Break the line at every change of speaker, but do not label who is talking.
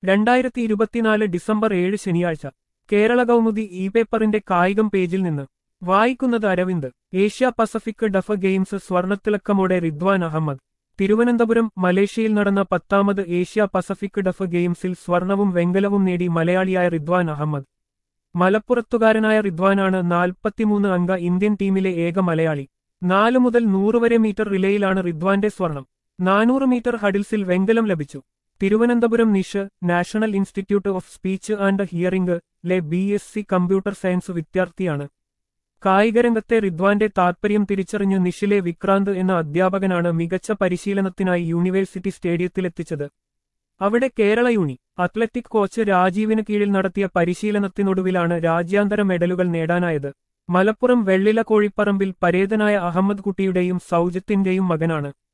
രണ്ടായിരത്തി ഇരുപത്തിനാല് ഡിസംബർ ഏഴ് ശനിയാഴ്ച കേരള കൗമുദി ഇ പേപ്പറിന്റെ കായികം പേജിൽ നിന്ന് വായിക്കുന്നത് Aravind Asia Pacific deaf games സ്വർണത്തിളക്കമോടെ റിദ്വാൻ അഹമ്മദ് തിരുവനന്തപുരം മലേഷ്യയിൽ നടന്ന പത്താമത് ഏഷ്യ പസഫിക് ഡഫ് ഗെയിംസിൽ സ്വർണവും വെങ്കലവും നേടി മലയാളിയായ റിദ്വാൻ അഹമ്മദ് മലപ്പുറത്തുകാരനായ റിദ്വാനാണ് നാൽപ്പത്തിമൂന്ന് അംഗ ഇന്ത്യൻ ടീമിലെ ഏക മലയാളി നാല് മുതൽ നൂറ് വരെ മീറ്റർ റിലേയിലാണ് റിദ്വാന്റെ സ്വർണം നാനൂറ് മീറ്റർ ഹഡിൽസിൽ വെങ്കലം ലഭിച്ചു Thiruvananthapuram NISH National Institute of Speech and Hearing ലെ B S C computer science വിദ്യാർത്ഥിയാണ് കായികരംഗത്തെ റിദ്വാന്റെ താൽപര്യം തിരിച്ചറിഞ്ഞ് നിഷിലെ വിക്രാന്ത് എന്ന അധ്യാപകനാണ് മികച്ച പരിശീലനത്തിനായി യൂണിവേഴ്സിറ്റി സ്റ്റേഡിയത്തിലെത്തിച്ചത് അവിടെ കേരള യൂണി അത്ലറ്റിക് കോച്ച് രാജീവിന് കീഴിൽ നടത്തിയ പരിശീലനത്തിനൊടുവിലാണ് രാജ്യാന്തര മെഡലുകൾ നേടാനായത് മലപ്പുറം വെള്ളില കോഴിപ്പറമ്പിൽ പരേതനായ അഹമ്മദ് കുട്ടിയുടെയും സൗജത്തിന്റെയും മകനാണ്